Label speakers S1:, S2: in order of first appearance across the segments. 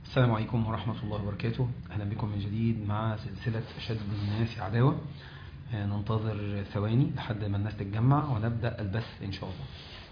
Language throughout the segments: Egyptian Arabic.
S1: السلام عليكم ورحمة الله وبركاته أهلا بكم من جديد مع سلسلة أشد الناس عداوة آه، ننتظر ثواني لحد ما الناس تتجمع ونبدأ البث إن شاء الله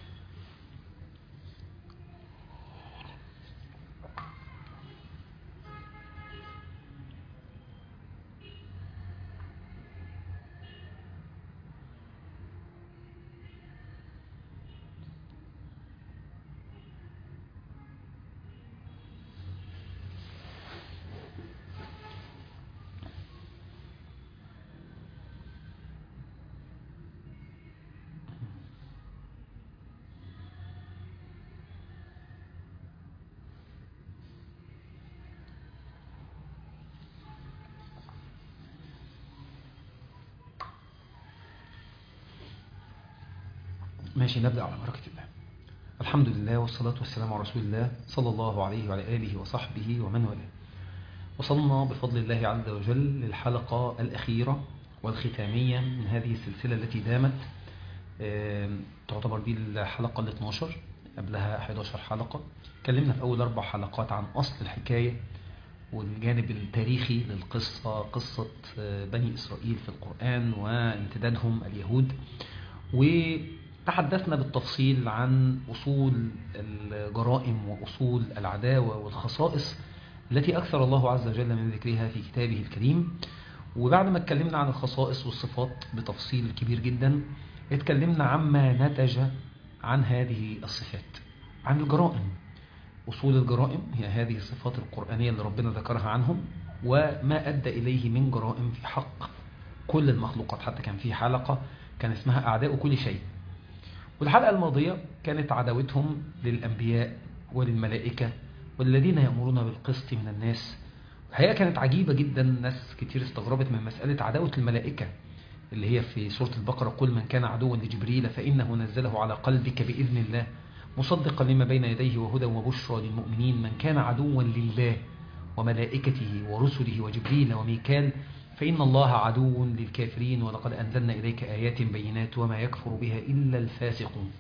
S1: ماشي نبدأ على بركة الله الحمد لله والصلاة والسلام على رسول الله صلى الله عليه وعلى آله وصحبه ومن والاه وصلنا بفضل الله عز وجل للحلقة الأخيرة والختامية من هذه السلسلة التي دامت آم، تعتبر دي الحلقة ال 12 قبلها 11 حلقة اتكلمنا في أول أربع حلقات عن أصل الحكاية والجانب التاريخي للقصة قصة آه، بني إسرائيل في القرآن وامتدادهم اليهود وتحدثنا بالتفصيل عن أصول الجرائم وأصول العداوة والخصائص التي أكثر الله عز وجل من ذكرها في كتابه الكريم وبعد ما اتكلمنا عن الخصائص والصفات بتفصيل كبير جدا اتكلمنا عما نتج عن هذه الصفات عن الجرائم أصول الجرائم هي هذه الصفات القرآنية اللي ربنا ذكرها عنهم وما أدى إليه من جرائم في حق كل المخلوقات حتى كان في حلقة كان اسمها أعداء كل شيء والحلقة الماضية كانت عداوتهم للأنبياء وللملائكة والذين يأمرون بالقسط من الناس الحقيقة كانت عجيبة جدا ناس كتير استغربت من مسألة عداوة الملائكة اللي هي في سورة البقرة قل من كان عدوا لجبريل فإنه نزله على قلبك بإذن الله مصدقا لما بين يديه وهدى وبشرى للمؤمنين من كان عدوا لله وملائكته ورسله وجبريل وميكال فإن الله عدو للكافرين ولقد أنزلنا إليك آيات بينات وما يكفر بها إلا الفاسقون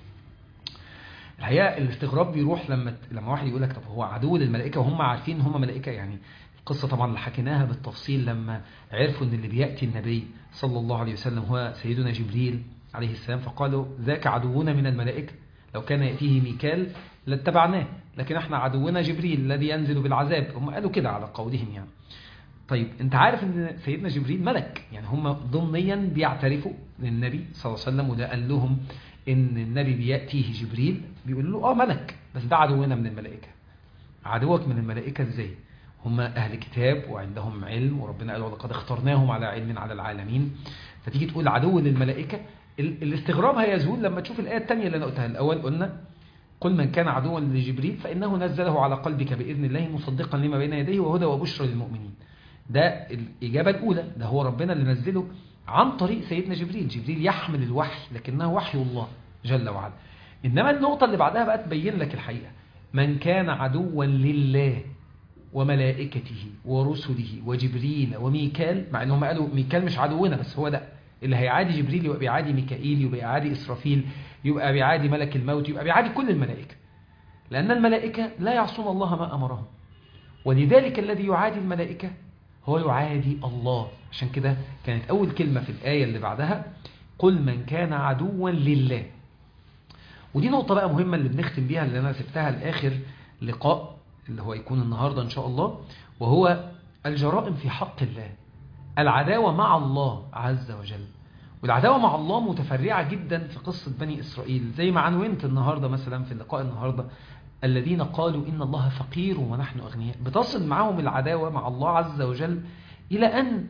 S1: الحقيقة الاستغراب بيروح لما لما واحد يقول لك طب هو عدو للملائكة وهم عارفين ان هم ملائكة يعني القصة طبعا اللي حكيناها بالتفصيل لما عرفوا ان اللي بيأتي النبي صلى الله عليه وسلم هو سيدنا جبريل عليه السلام فقالوا ذاك عدونا من الملائكة لو كان يأتيه ميكال لاتبعناه لكن احنا عدونا جبريل الذي ينزل بالعذاب هم قالوا كده على قولهم يعني طيب انت عارف ان سيدنا جبريل ملك يعني هم ضمنيا بيعترفوا للنبي صلى الله عليه وسلم وده قال لهم ان النبي بيأتيه جبريل بيقول له اه ملك بس ده عدونا من الملائكة عدوك من الملائكة ازاي هم اهل كتاب وعندهم علم وربنا قال ولقد اخترناهم على علم على العالمين فتيجي تقول عدو للملائكة ال- الاستغراب هيزول لما تشوف الآية الثانية اللي انا قلتها الاول قلنا قل من كان عدوا لجبريل فإنه نزله على قلبك بإذن الله مصدقا لما بين يديه وهدى وبشرى للمؤمنين ده الإجابة الأولى ده هو ربنا اللي نزله عن طريق سيدنا جبريل جبريل يحمل الوحي لكنه وحي الله جل وعلا إنما النقطة اللي بعدها بقى تبين لك الحقيقة من كان عدوا لله وملائكته ورسله وجبريل وميكال مع انهم قالوا ميكال مش عدونا بس هو ده اللي هيعادي جبريل يبقى بيعادي ميكائيل يبقى بيعادي إسرافيل يبقى بيعادي ملك الموت يبقى بيعادي كل الملائكة لأن الملائكة لا يعصون الله ما أمرهم ولذلك الذي يعادي الملائكة هو يعادي الله عشان كده كانت أول كلمة في الآية اللي بعدها قل من كان عدوا لله ودي نقطة بقى مهمة اللي بنختم بيها اللي أنا سبتها لآخر لقاء اللي هو يكون النهاردة إن شاء الله وهو الجرائم في حق الله العداوة مع الله عز وجل والعداوة مع الله متفرعة جدا في قصة بني إسرائيل زي ما عنونت النهاردة مثلا في اللقاء النهاردة الذين قالوا إن الله فقير ونحن أغنياء بتصل معهم العداوة مع الله عز وجل إلى أن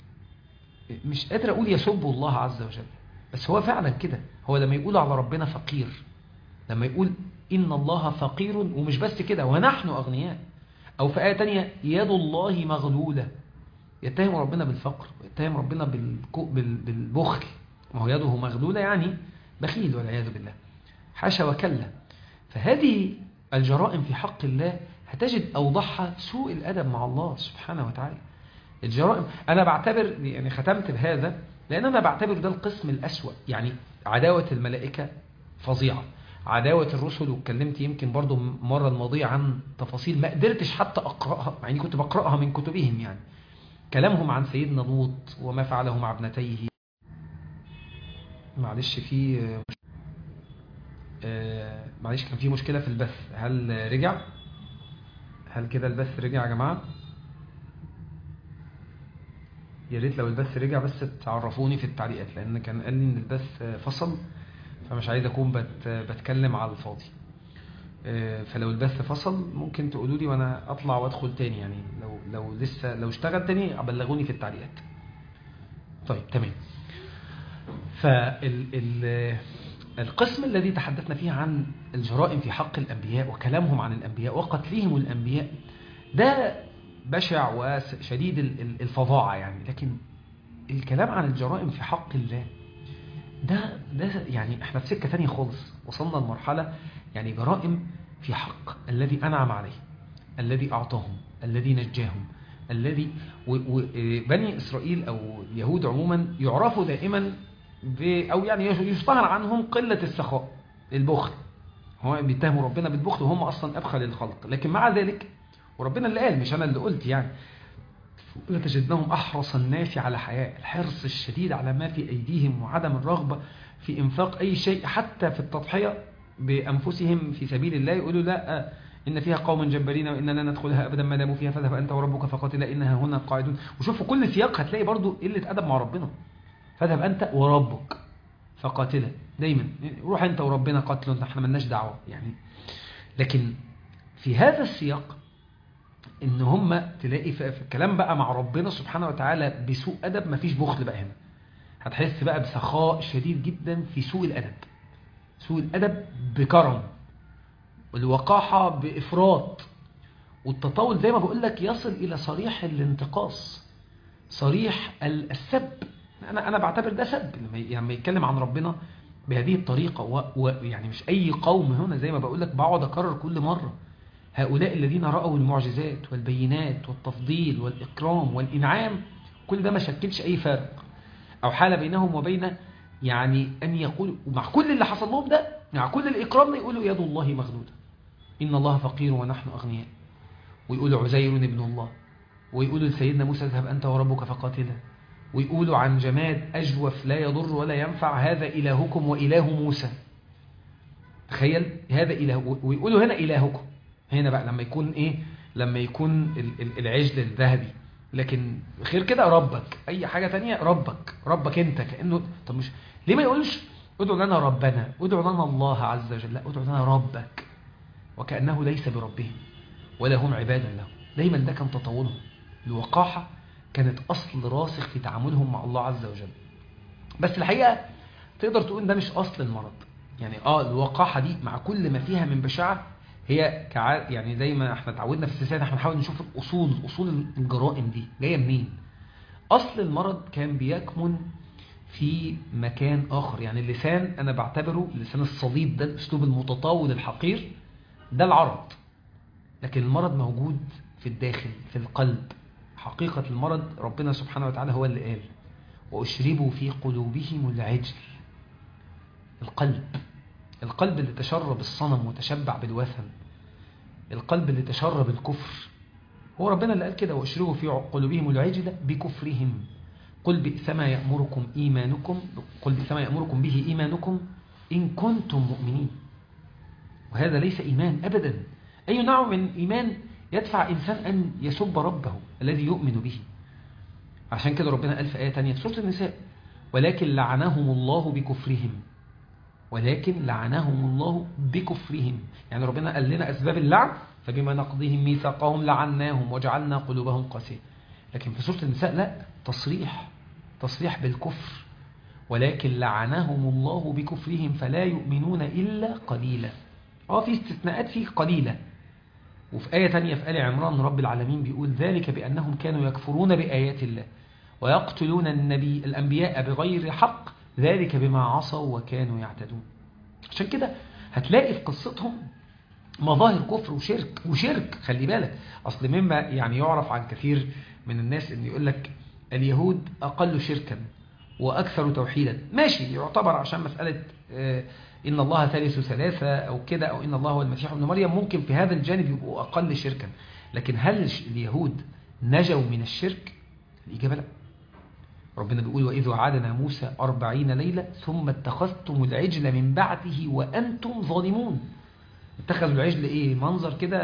S1: مش قادر أقول يسبوا الله عز وجل بس هو فعلا كده هو لما يقول على ربنا فقير لما يقول إن الله فقير ومش بس كده ونحن أغنياء أو في آية تانية يد الله مغلولة يتهم ربنا بالفقر ويتهم ربنا بالكو- بال- بالبخل ما هو يده مغلولة يعني بخيل والعياذ بالله حاشا وكلا فهذه الجرائم في حق الله هتجد أوضحها سوء الأدب مع الله سبحانه وتعالى الجرائم أنا بعتبر يعني ختمت بهذا لأن أنا بعتبر ده القسم الأسوأ يعني عداوة الملائكة فظيعة عداوة الرسل واتكلمت يمكن برضو المرة الماضية عن تفاصيل ما قدرتش حتى أقرأها مع إني كنت بقرأها من كتبهم يعني كلامهم عن سيدنا لوط وما فعله مع ابنتيه معلش في آه، معلش كان في مشكلة في البث هل رجع هل كده البث رجع يا جماعة يا ريت لو البث رجع بس تعرفوني في التعليقات لان كان قال لي ان البث فصل فمش عايز اكون بت بتكلم على الفاضي آه، فلو البث فصل ممكن تقولوا لي وانا اطلع وادخل تاني يعني لو لو لسه لو اشتغل تاني ابلغوني في التعليقات طيب تمام فال القسم الذي تحدثنا فيه عن الجرائم في حق الأنبياء وكلامهم عن الأنبياء وقتلهم الأنبياء ده بشع وشديد الفظاعة يعني لكن الكلام عن الجرائم في حق الله ده ده يعني احنا في سكة تانية خالص وصلنا لمرحلة يعني جرائم في حق الذي أنعم عليه الذي أعطاهم الذي نجاهم الذي وبني إسرائيل أو اليهود عموما يعرفوا دائما أو يعني يشتهر عنهم قلة السخاء البخل هو بيتهموا ربنا بالبخل وهم أصلا أبخل الخلق لكن مع ذلك وربنا اللي قال مش أنا اللي قلت يعني لتجدنهم أحرص الناس على حياة الحرص الشديد على ما في أيديهم وعدم الرغبة في إنفاق أي شيء حتى في التضحية بأنفسهم في سبيل الله يقولوا لا إن فيها قوم جبارين وإننا لا ندخلها أبدا ما داموا فيها فاذهب أنت وربك فقاتلا إنها هنا قاعدون وشوفوا كل سياق هتلاقي برضو قلة أدب مع ربنا فاذهب أنت وربك فقاتلا دايما روح أنت وربنا قاتلوا احنا ملناش دعوة يعني لكن في هذا السياق ان هم تلاقي في الكلام بقى مع ربنا سبحانه وتعالى بسوء أدب مفيش بخل بقى هنا هتحس بقى بسخاء شديد جدا في سوء الأدب سوء الأدب بكرم والوقاحة بإفراط والتطاول زي ما بقول لك يصل إلى صريح الانتقاص صريح السب أنا أنا بعتبر ده سب لما يتكلم عن ربنا بهذه الطريقة ويعني مش أي قوم هنا زي ما بقول لك بقعد أكرر كل مرة هؤلاء الذين رأوا المعجزات والبينات والتفضيل والإكرام والإنعام كل ده ما شكلش أي فارق أو حال بينهم وبين يعني أن يقولوا ومع كل اللي حصل لهم ده مع كل الإكرام ده يقولوا يد الله مغلولة إن الله فقير ونحن أغنياء ويقولوا عزير ابن الله ويقولوا لسيدنا موسى اذهب أنت وربك فقاتلا ويقولوا عن جماد أجوف لا يضر ولا ينفع هذا إلهكم وإله موسى تخيل هذا إله ويقولوا هنا إلهكم هنا بقى لما يكون إيه لما يكون العجل الذهبي لكن غير كده ربك أي حاجة تانية ربك ربك أنت كأنه طب مش ليه ما يقولش ادعو لنا ربنا ادعو لنا الله عز وجل لا ادعو لنا ربك وكأنه ليس بربهم ولا هم عبادا له دايما ده كان تطورهم الوقاحة كانت أصل راسخ في تعاملهم مع الله عز وجل بس الحقيقة تقدر تقول ده مش أصل المرض يعني آه الوقاحة دي مع كل ما فيها من بشاعة هي كع... يعني زي ما احنا اتعودنا في السلسله احنا بنحاول نشوف الاصول اصول الجرائم دي جايه منين اصل المرض كان بيكمن في مكان اخر يعني اللسان انا بعتبره لسان الصليب ده الاسلوب المتطاول الحقير ده العرض لكن المرض موجود في الداخل في القلب حقيقة المرض ربنا سبحانه وتعالى هو اللي قال وأشربوا في قلوبهم العجل القلب القلب اللي تشرب الصنم وتشبع بالوثن القلب اللي تشرب الكفر هو ربنا اللي قال كده واشربوا في قلوبهم العجل بكفرهم قل بئس ما يأمركم إيمانكم قل بئس ما يأمركم به إيمانكم إن كنتم مؤمنين وهذا ليس إيمان أبدا أي نوع من إيمان يدفع إنسان أن يسب ربه الذي يؤمن به عشان كده ربنا قال في آية تانية سورة النساء ولكن لعنهم الله بكفرهم ولكن لعنهم الله بكفرهم يعني ربنا قال لنا أسباب اللعن فبما نقضيهم ميثاقهم لعناهم وجعلنا قلوبهم قاسية لكن في سورة النساء لا تصريح تصريح بالكفر ولكن لعنهم الله بكفرهم فلا يؤمنون إلا قليلا اه في استثناءات فيه قليلة وفي آية تانية في آل عمران رب العالمين بيقول ذلك بأنهم كانوا يكفرون بآيات الله ويقتلون النبي الأنبياء بغير حق ذلك بما عصوا وكانوا يعتدون عشان كده هتلاقي في قصتهم مظاهر كفر وشرك وشرك خلي بالك أصل مما يعني يعرف عن كثير من الناس ان يقول لك اليهود أقل شركا وأكثر توحيدا ماشي يعتبر عشان مسألة إن الله ثالث ثلاثة أو كده أو إن الله هو المسيح ابن مريم ممكن في هذا الجانب يبقوا أقل شركا لكن هل اليهود نجوا من الشرك الإجابة لا ربنا بيقول وإذ وعدنا موسى أربعين ليلة ثم اتخذتم العجل من بعده وأنتم ظالمون اتخذوا العجل إيه منظر كده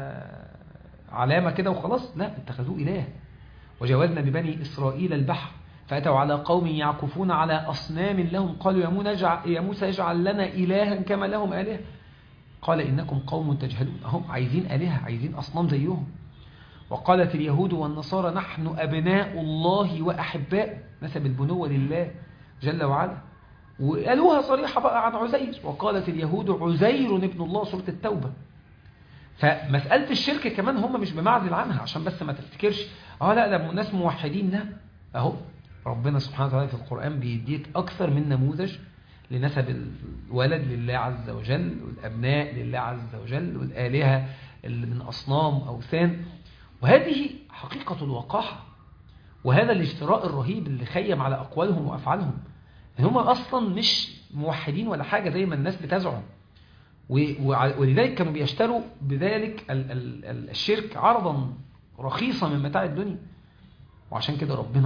S1: علامة كده وخلاص لا اتخذوه إله وجاوزنا ببني إسرائيل البحر فأتوا على قوم يعكفون على أصنام لهم قالوا يا موسى اجعل لنا إلها كما لهم آلهة قال إنكم قوم تجهلون هم عايزين آلهة عايزين أصنام زيهم وقالت اليهود والنصارى نحن أبناء الله وأحباء نسب البنوة لله جل وعلا وقالوها صريحة بقى عن عزير وقالت اليهود عزير ابن الله سورة التوبة فمسألة الشرك كمان هم مش بمعزل عنها عشان بس ما تفتكرش اه لا ده ناس موحدين لا اهو ربنا سبحانه وتعالى في القرآن بيديك أكثر من نموذج لنسب الولد لله عز وجل والأبناء لله عز وجل والآلهة اللي من أصنام أوثان وهذه حقيقة الوقاحة وهذا الاجتراء الرهيب اللي خيم على أقوالهم وأفعالهم ان هم أصلا مش موحدين ولا حاجة زي ما الناس بتزعم ولذلك كانوا بيشتروا بذلك الشرك عرضا رخيصا من متاع الدنيا وعشان كده ربنا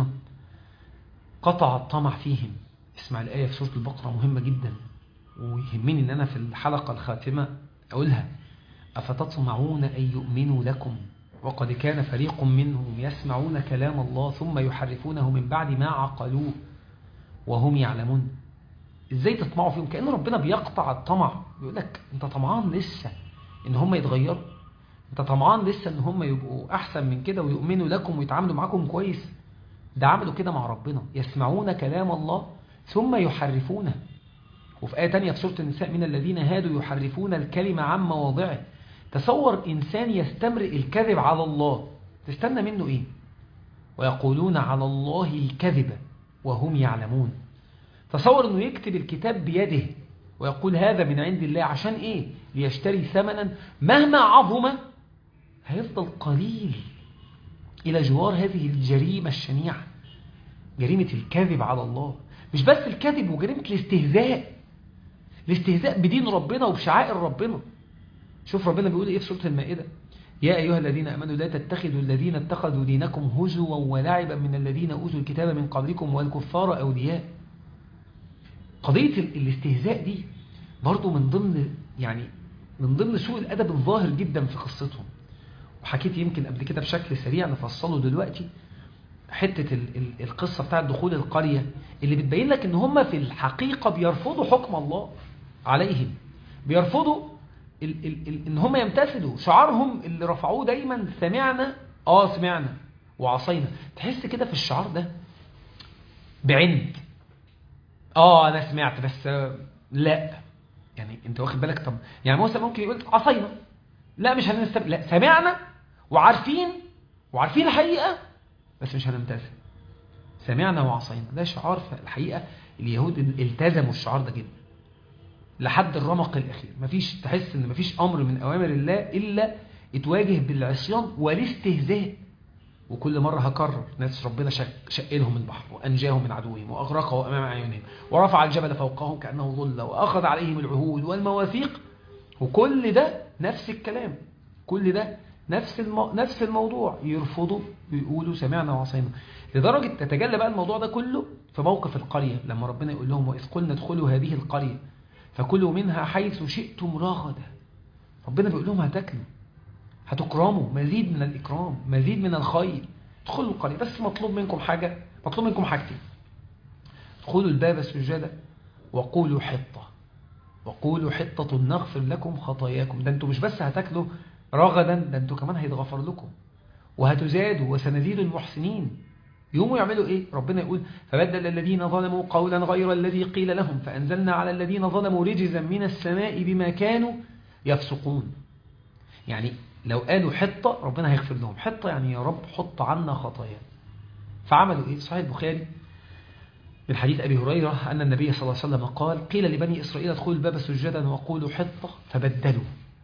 S1: قطع الطمع فيهم اسمع الآية في سورة البقرة مهمة جدا ويهمني ان انا في الحلقة الخاتمة اقولها افتطمعون ان يؤمنوا لكم وقد كان فريق منهم يسمعون كلام الله ثم يحرفونه من بعد ما عقلوه وهم يعلمون ازاي تطمعوا فيهم كأن ربنا بيقطع الطمع بيقول لك انت طمعان لسه ان هم يتغيروا انت طمعان لسه ان هم يبقوا احسن من كده ويؤمنوا لكم ويتعاملوا معاكم كويس ده عملوا كده مع ربنا يسمعون كلام الله ثم يحرفونه وفي آية تانية في سورة النساء من الذين هادوا يحرفون الكلمة عن مواضعه تصور إنسان يستمرئ الكذب على الله تستنى منه إيه ويقولون على الله الكذب وهم يعلمون تصور أنه يكتب الكتاب بيده ويقول هذا من عند الله عشان إيه ليشتري ثمنا مهما عظم هيفضل قليل إلى جوار هذه الجريمة الشنيعة جريمة الكذب على الله مش بس الكذب وجريمة الاستهزاء الاستهزاء بدين ربنا وبشعائر ربنا شوف ربنا بيقول ايه في سورة المائدة يا أيها الذين أمنوا لا تتخذوا الذين اتخذوا دينكم هزوا ولعبا من الذين أوتوا الكتاب من قبلكم والكفار أولياء قضية الاستهزاء دي برضو من ضمن يعني من ضمن سوء الأدب الظاهر جدا في قصتهم وحكيت يمكن قبل كده بشكل سريع نفصله دلوقتي حتة ال ال القصة بتاعت دخول القرية اللي بتبين لك ان هم في الحقيقة بيرفضوا حكم الله عليهم بيرفضوا ال ال ال ان هم يمتثلوا شعارهم اللي رفعوه دايما سمعنا اه سمعنا وعصينا تحس كده في الشعار ده بعند اه انا سمعت بس لا يعني انت واخد بالك طب يعني موسى ممكن يقول عصينا لا مش هنستب لا سمعنا وعارفين وعارفين الحقيقة بس مش هنمتثل سمعنا وعصينا ده شعار في الحقيقة اليهود التزموا الشعار ده جدا لحد الرمق الأخير مفيش تحس ان مفيش أمر من أوامر الله إلا اتواجه بالعصيان والاستهزاء وكل مرة هكرر ناس ربنا شق, شق لهم البحر وأنجاهم من عدوهم وأغرقه أمام عيونهم ورفع الجبل فوقهم كأنه ظل وأخذ عليهم العهود والمواثيق وكل ده نفس الكلام كل ده نفس المو... نفس الموضوع يرفضوا ويقولوا سمعنا وعصينا لدرجة تتجلى بقى الموضوع ده كله في موقف القرية لما ربنا يقول لهم وإذ قلنا ادخلوا هذه القرية فكلوا منها حيث شئتم رغدا ربنا بيقول لهم هتاكلوا هتكرموا مزيد من الإكرام مزيد من الخير ادخلوا القرية بس مطلوب منكم حاجة مطلوب منكم حاجتين ادخلوا الباب سجدا وقولوا حطة وقولوا حطة نغفر لكم خطاياكم ده انتوا مش بس هتاكلوا رغدا ده انتوا كمان هيتغفر لكم وهتزادوا وسنزيد المحسنين يقوموا يعملوا ايه ربنا يقول فبدل الذين ظلموا قولا غير الذي قيل لهم فأنزلنا على الذين ظلموا رجزا من السماء بما كانوا يفسقون يعني لو قالوا حطة ربنا هيغفر لهم حطة يعني يا رب حط عنا خطايا فعملوا ايه صحيح البخاري من حديث أبي هريرة أن النبي صلى الله عليه وسلم قال قيل لبني إسرائيل ادخلوا الباب سجدا وقولوا حطة فبدلوا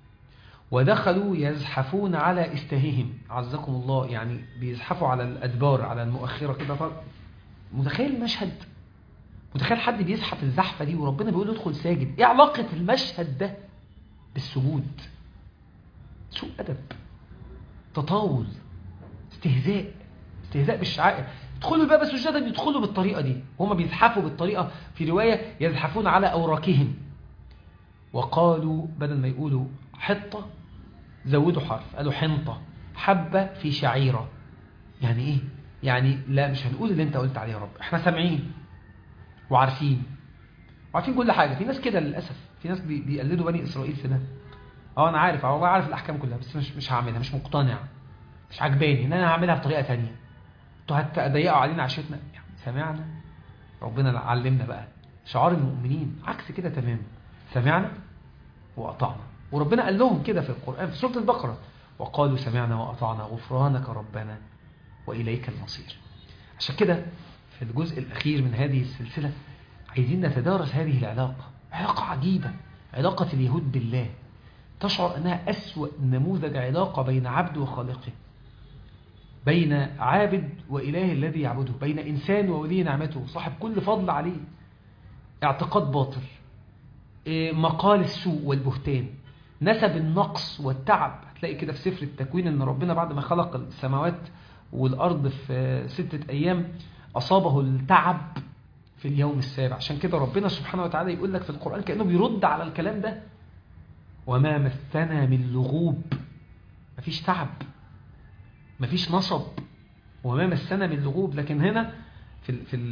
S1: ودخلوا يزحفون على استههم عزكم الله يعني بيزحفوا على الأدبار على المؤخرة كده متخيل المشهد متخيل حد بيزحف الزحفة دي وربنا بيقول له ادخل ساجد ايه علاقة المشهد ده بالسجود سوء أدب تطاول استهزاء استهزاء بالشعائر ادخلوا الباب سجدا يدخلوا بالطريقة دي وهم بيزحفوا بالطريقة في رواية يزحفون على أوراكهم وقالوا بدل ما يقولوا حطة زودوا حرف قالوا حنطة حبة في شعيرة يعني ايه يعني لا مش هنقول اللي انت قلت عليه يا رب احنا سامعين وعارفين وعارفين كل حاجة في ناس كده للأسف في ناس بيقلدوا بني إسرائيل في ده اه انا عارف اه عارف الأحكام كلها بس مش مش هعملها مش مقتنع مش عجباني ان انا هعملها بطريقة تانية انتوا هتضيقوا علينا عشتنا سمعنا ربنا علمنا بقى شعار المؤمنين عكس كده تماما سمعنا وأطعنا وربنا قال لهم كده في القرآن في سورة البقرة وقالوا سمعنا وأطعنا غفرانك ربنا وإليك المصير عشان كده في الجزء الأخير من هذه السلسلة عايزين نتدارس هذه العلاقة علاقة عجيبة علاقة اليهود بالله تشعر أنها أسوأ نموذج علاقة بين عبد وخالقه بين عابد وإله الذي يعبده بين إنسان وولي نعمته صاحب كل فضل عليه اعتقاد باطل مقال السوء والبهتان نسب النقص والتعب هتلاقي كده في سفر التكوين ان ربنا بعد ما خلق السماوات والأرض في ستة أيام أصابه التعب في اليوم السابع عشان كده ربنا سبحانه وتعالى يقول لك في القرآن كأنه بيرد على الكلام ده وما مسنا من لغوب مفيش تعب مفيش نصب وما مسنا من لغوب لكن هنا في في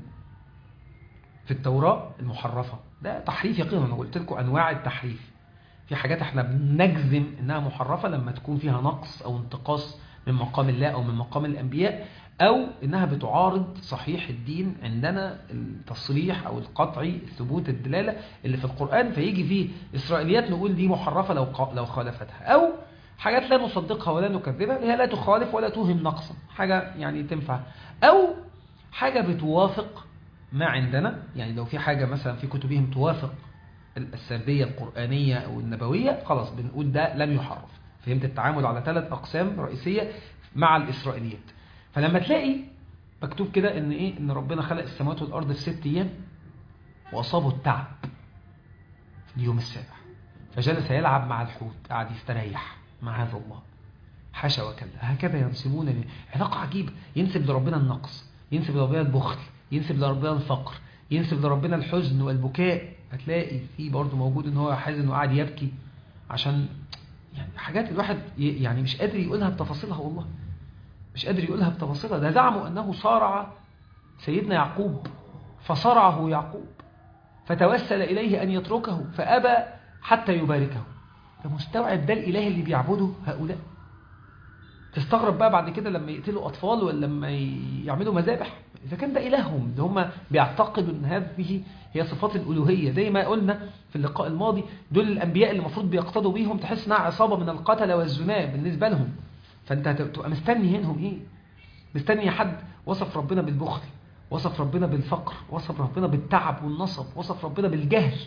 S1: في التوراة المحرفة ده تحريف يقينا انا قلت لكم انواع التحريف في حاجات احنا بنجزم انها محرفة لما تكون فيها نقص او انتقاص من مقام الله او من مقام الانبياء او انها بتعارض صحيح الدين عندنا التصريح او القطعي ثبوت الدلالة اللي في القرآن فيجي فيه اسرائيليات نقول دي محرفة لو لو خالفتها او حاجات لا نصدقها ولا نكذبها اللي هي لا تخالف ولا توهم نقصا حاجة يعني تنفع او حاجة بتوافق ما عندنا يعني لو في حاجة مثلا في كتبهم توافق السردية القرآنية أو النبوية خلاص بنقول ده لم يحرف فهمت التعامل على ثلاث أقسام رئيسية مع الإسرائيليات فلما تلاقي مكتوب كده ان ايه ان ربنا خلق السماوات والارض في ست ايام واصابه التعب في اليوم السابع فجلس يلعب مع الحوت قاعد يستريح مع هذا الله حاشا وكلا هكذا ينسبون علاقة عجيبة ينسب لربنا النقص ينسب لربنا البخل ينسب لربنا الفقر ينسب لربنا الحزن والبكاء هتلاقي في برضه موجود ان هو حزن وقاعد يبكي عشان يعني حاجات الواحد يعني مش قادر يقولها بتفاصيلها والله مش قادر يقولها بتفاصيلها ده زعموا انه صارع سيدنا يعقوب فصرعه يعقوب فتوسل اليه ان يتركه فابى حتى يباركه فمستوعب ده الاله اللي بيعبده هؤلاء تستغرب بقى بعد كده لما يقتلوا أطفال ولا لما يعملوا مذابح إذا كان ده إلههم ده هم بيعتقدوا أن هذه هي صفات الألوهية زي ما قلنا في اللقاء الماضي دول الأنبياء اللي المفروض بيقتضوا بيهم تحس انها عصابة من القتلة والزنا بالنسبة لهم فأنت تبقى مستني منهم إيه مستني حد وصف ربنا بالبخل وصف ربنا بالفقر وصف ربنا بالتعب والنصب وصف ربنا بالجهل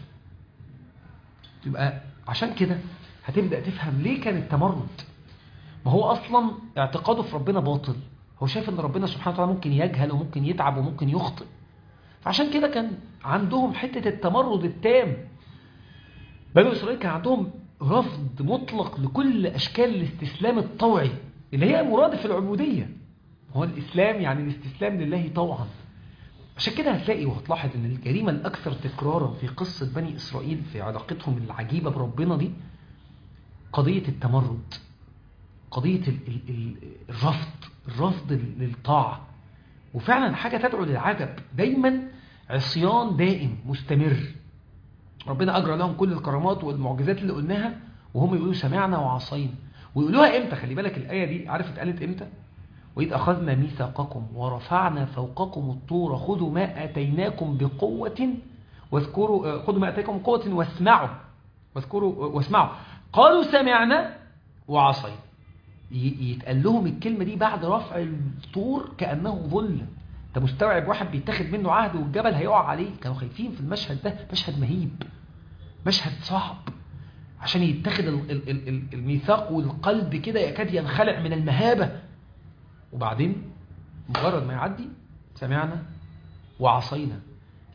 S1: يبقى عشان كده هتبدأ تفهم ليه كان التمرد ما هو أصلا اعتقاده في ربنا باطل هو شايف ان ربنا سبحانه وتعالى ممكن يجهل وممكن يتعب وممكن يخطئ فعشان كده كان عندهم حتة التمرد التام بنو إسرائيل كان عندهم رفض مطلق لكل أشكال الاستسلام الطوعي اللي هي مرادف العبودية هو الإسلام يعني الاستسلام لله طوعا عشان كده هتلاقي وهتلاحظ ان الجريمة الأكثر تكرارا في قصة بني إسرائيل في علاقتهم العجيبة بربنا دي قضية التمرد قضية الرفض الرفض للطاعة وفعلا حاجة تدعو للعجب دايما عصيان دائم مستمر ربنا أجرى لهم كل الكرامات والمعجزات اللي قلناها وهم يقولوا سمعنا وعصينا ويقولوها امتى خلي بالك الآية دي عارف اتقالت امتى وإذ أخذنا ميثاقكم ورفعنا فوقكم الطور خذوا ما آتيناكم بقوة واذكروا خذوا ما آتيناكم بقوة واسمعوا واذكروا واسمعوا قالوا سمعنا وعصينا يتقال لهم الكلمة دي بعد رفع الطور كأنه ظل انت مستوعب واحد بيتاخد منه عهد والجبل هيقع عليه كانوا خايفين في المشهد ده مشهد مهيب مشهد صعب عشان يتاخد الميثاق والقلب كده يكاد ينخلع من المهابة وبعدين مجرد ما يعدي سمعنا وعصينا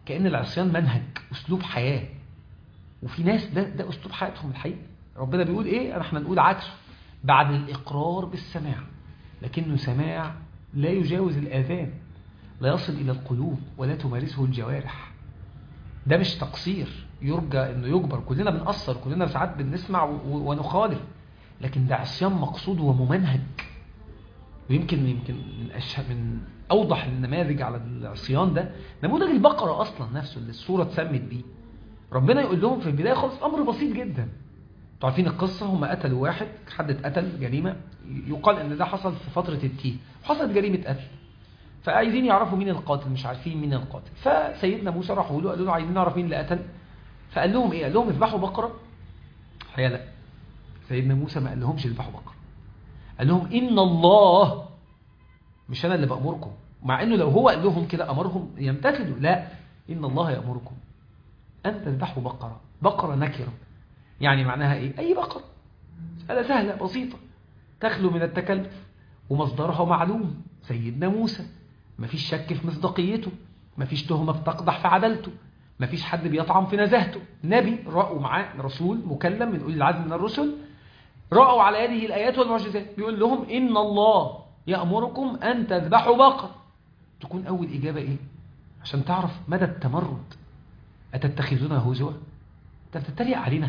S1: كأن العصيان منهج أسلوب حياة وفي ناس ده, ده أسلوب حياتهم الحقيقة ربنا بيقول إيه احنا نقول عكسه بعد الإقرار بالسماع لكنه سماع لا يجاوز الآذان لا يصل إلى القلوب ولا تمارسه الجوارح ده مش تقصير يرجى انه يجبر كلنا بنقصر كلنا ساعات بنسمع ونخالف لكن ده عصيان مقصود وممنهج ويمكن يمكن من أشه من اوضح النماذج على العصيان ده نموذج البقره اصلا نفسه اللي السوره اتسمت بيه ربنا يقول لهم في البدايه خالص امر بسيط جدا انتوا عارفين القصه هم قتلوا واحد حد اتقتل جريمه يقال ان ده حصل في فتره التيه وحصلت جريمه قتل فعايزين يعرفوا مين القاتل مش عارفين مين القاتل فسيدنا موسى راحوا له قالوا له عايزين نعرف مين اللي قتل فقال لهم ايه قال لهم اذبحوا بقره الحقيقه لا سيدنا موسى ما قال لهمش اذبحوا بقره قال لهم ان الله مش انا اللي بامركم مع انه لو هو قال لهم كده امرهم يمتثلوا لا ان الله يامركم ان تذبحوا بقره بقره نكره يعني معناها ايه اي بقره مساله سهله بسيطه تخلو من التكلف ومصدرها معلوم سيدنا موسى مفيش شك في مصداقيته مفيش تهمة بتقدح في عدالته مفيش حد بيطعن في نزاهته نبي رأوا معاه رسول مكلم من أولي العزم من الرسل رأوا على يده الآيات والمعجزات بيقول لهم إن الله يأمركم أن تذبحوا بقر تكون أول إجابة إيه عشان تعرف مدى التمرد أتتخذنا هزوا أنت بتتريق علينا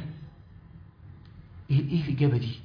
S1: إيه, إيه الإجابة دي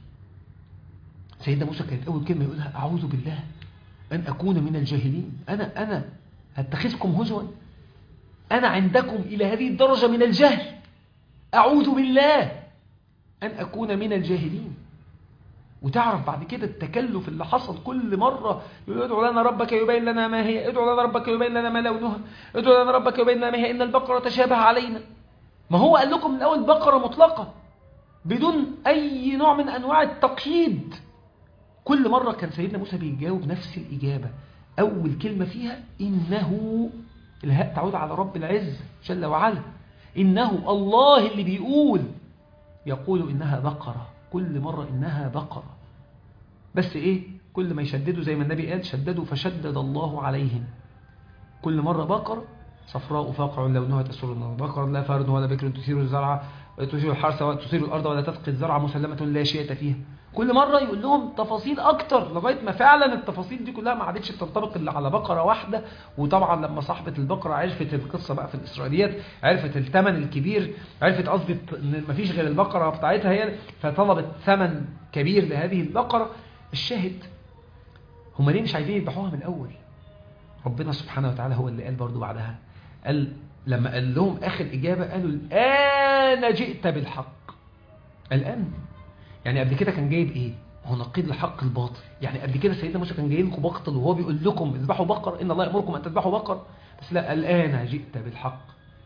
S1: سيدنا موسى كانت أول كلمة يقولها أعوذ بالله أن أكون من الجاهلين أنا أنا أتخذكم هزوا أنا عندكم إلى هذه الدرجة من الجهل أعوذ بالله أن أكون من الجاهلين وتعرف بعد كده التكلف اللي حصل كل مرة ادعو لنا ربك يبين لنا ما هي ادعو لنا ربك يبين لنا ما لونها ادعو لنا ربك يبين لنا ما هي إن البقرة تشابه علينا ما هو قال لكم من الأول بقرة مطلقة بدون أي نوع من أنواع التقييد كل مرة كان سيدنا موسى بيجاوب نفس الإجابة أول كلمة فيها إنه الهاء تعود على رب العزة جل وعلا إنه الله اللي بيقول يقول إنها بقرة كل مرة إنها بقرة بس إيه كل ما يشددوا زي ما النبي قال شددوا فشدد الله عليهم كل مرة بقرة صفراء فاقع لونها تسر النار بقرة لا فرد ولا بكر تثير الزرع تثير الحرث تثير الأرض ولا تسقي الزرع مسلمة لا شيئة فيها كل مرة يقول لهم تفاصيل أكتر لغاية ما فعلا التفاصيل دي كلها ما عادتش تنطبق إلا على بقرة واحدة وطبعا لما صاحبة البقرة عرفت القصة بقى في الإسرائيليات عرفت الثمن الكبير عرفت قصدي إن مفيش غير البقرة بتاعتها هي فطلبت ثمن كبير لهذه البقرة الشاهد هم ليه مش عايزين يذبحوها من الأول ربنا سبحانه وتعالى هو اللي قال برضو بعدها قال لما قال لهم آخر إجابة قالوا الآن جئت بالحق الآن يعني قبل كده كان جايب ايه هو نقيض لحق الباطل يعني قبل كده سيدنا موسى كان جاي لكم بقتل وهو بيقول لكم اذبحوا بقر ان الله يامركم ان تذبحوا بقر بس لا الان جئت بالحق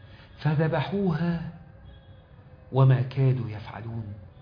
S1: فذبحوها وما كادوا يفعلون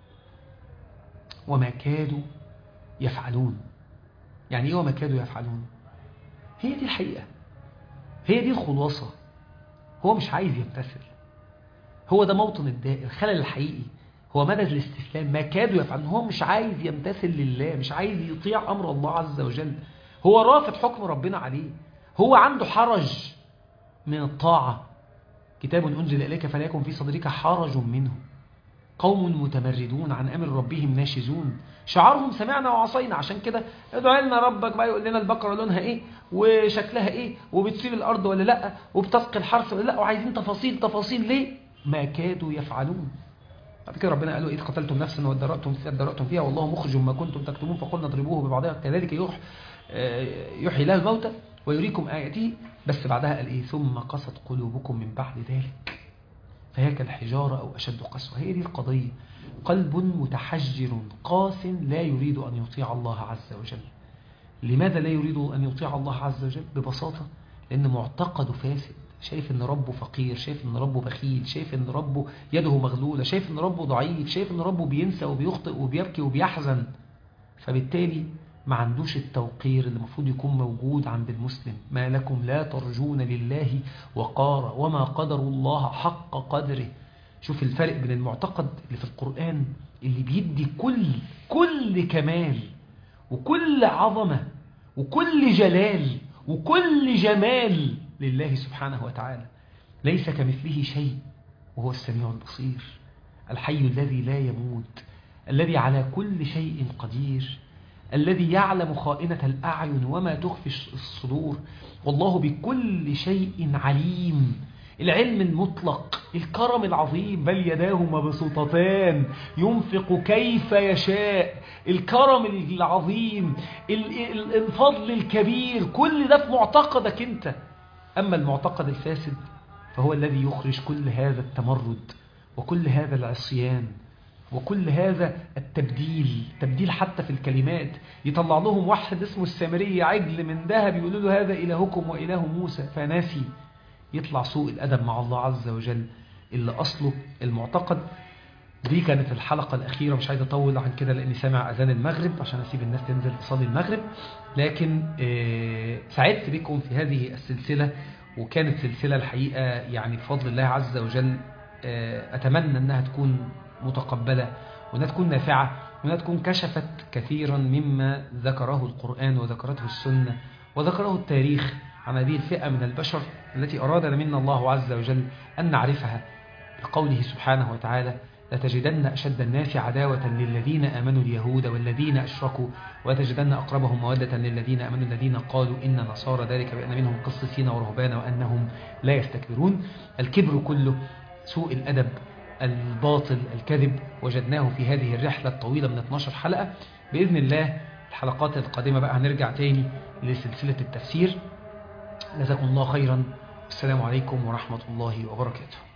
S1: وما كادوا يفعلون يعني ايه وما كادوا يفعلون هي دي الحقيقه هي دي الخلاصه هو مش عايز يمتثل هو ده موطن الداء الخلل الحقيقي هو مدى الاستسلام ما كادوا يفعلون هو مش عايز يمتثل لله مش عايز يطيع أمر الله عز وجل هو رافض حكم ربنا عليه هو عنده حرج من الطاعة كتاب أنزل إليك فلا يكن في صدرك حرج منه قوم متمردون عن أمر ربهم ناشزون شعارهم سمعنا وعصينا عشان كده ادعوا لنا ربك بقى يقول لنا البقرة لونها ايه وشكلها ايه وبتسيب الأرض ولا لا وبتسقي الحرث ولا لا وعايزين تفاصيل تفاصيل ليه ما كادوا يفعلون بعد كده ربنا قالوا إذ قتلتم نفسا وادرأتم ادرأتم فيها والله مخرج ما كنتم تكتمون فقلنا اضربوه ببعضها كذلك يح يحيي الله الموتى ويريكم آياته بس بعدها قال إيه ثم قست قلوبكم من بعد ذلك فهي كالحجارة أو أشد قسوة هي دي القضية قلب متحجر قاس لا يريد أن يطيع الله عز وجل لماذا لا يريد أن يطيع الله عز وجل ببساطة لأن معتقده فاسد شايف ان ربه فقير شايف ان ربه بخيل شايف ان ربه يده مغلولة شايف ان ربه ضعيف شايف ان ربه بينسى وبيخطئ وبيبكي وبيحزن فبالتالي ما عندوش التوقير اللي المفروض يكون موجود عند المسلم ما لكم لا ترجون لله وقارا وما قدر الله حق قدره شوف الفرق بين المعتقد اللي في القرآن اللي بيدي كل كل كمال وكل عظمة وكل جلال وكل جمال لله سبحانه وتعالى ليس كمثله شيء وهو السميع البصير الحي الذي لا يموت الذي على كل شيء قدير الذي يعلم خائنة الأعين وما تخفي الصدور والله بكل شيء عليم العلم المطلق الكرم العظيم بل يداه مبسوطتان ينفق كيف يشاء الكرم العظيم الفضل الكبير كل ده في معتقدك انت أما المعتقد الفاسد فهو الذي يخرج كل هذا التمرد وكل هذا العصيان وكل هذا التبديل تبديل حتى في الكلمات يطلع لهم واحد اسمه السامري عجل من ذهب يقولوا له هذا إلهكم وإله موسى فناسي يطلع سوء الأدب مع الله عز وجل اللي أصله المعتقد دي كانت الحلقة الأخيرة مش عايز أطول عن كده لأني سامع أذان المغرب عشان أسيب الناس تنزل تصلي المغرب لكن سعدت بكم في هذه السلسلة وكانت سلسلة الحقيقة يعني بفضل الله عز وجل أتمنى أنها تكون متقبلة وأنها تكون نافعة وأنها تكون كشفت كثيرا مما ذكره القرآن وذكرته السنة وذكره التاريخ عن هذه الفئة من البشر التي أرادنا منا الله عز وجل أن نعرفها بقوله سبحانه وتعالى لتجدن أشد الناس عداوة للذين آمنوا اليهود والذين أشركوا وتجدن أقربهم مودة للذين آمنوا الذين قالوا إن نصارى ذلك بأن منهم قسيسين ورهبان وأنهم لا يستكبرون الكبر كله سوء الأدب الباطل الكذب وجدناه في هذه الرحلة الطويلة من 12 حلقة بإذن الله الحلقات القادمة بقى هنرجع تاني لسلسلة التفسير جزاكم الله خيرا السلام عليكم ورحمة الله وبركاته